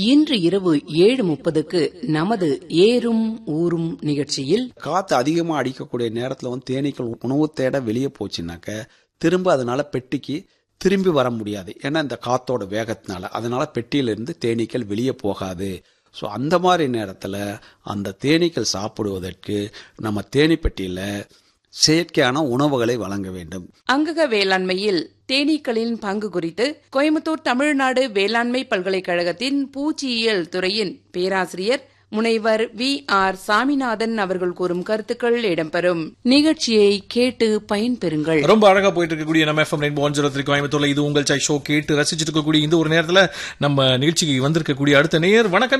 இன்று இரவு ஏழு முப்பதுக்கு நமது ஏறும் ஊரும் நிகழ்ச்சியில் காற்று அதிகமாக அடிக்கக்கூடிய நேரத்தில் வந்து தேனீக்கள் உணவு தேட வெளியே போச்சுனாக்க திரும்ப அதனால பெட்டிக்கு திரும்பி வர முடியாது ஏன்னா இந்த காத்தோட வேகத்தினால அதனால பெட்டியிலிருந்து தேனீக்கள் வெளியே போகாது ஸோ அந்த மாதிரி நேரத்தில் அந்த தேனீக்கள் சாப்பிடுவதற்கு நம்ம தேனீ பெட்டியில் செயற்கையான உணவுகளை வழங்க வேண்டும் அங்கக வேளாண்மையில் தேனீக்களின் பங்கு குறித்து கோயம்புத்தூர் தமிழ்நாடு வேளாண்மை பல்கலைக்கழகத்தின் பூச்சியியல் துறையின் பேராசிரியர் முனைவர் வி ஆர் சாமிநாதன் அவர்கள் கூறும் கருத்துக்கள் இடம்பெறும் நிகழ்ச்சியை கேட்டு பயன்பெறுங்கள் ரொம்ப அழகா போயிட்டு இருக்கக்கூடிய நம்ம FM Rainbow one zero three கோயம்புத்தூர்ல இது உங்கள் சாய் ஷோ கேட்டு ரசிச்சிட்டு இருக்கக்கூடிய இந்த ஒரு நேரத்துல நம்ம நிகழ்ச்சிக்கு வந்திருக்கக்கூடிய அடுத்த நேயர் வணக்கம்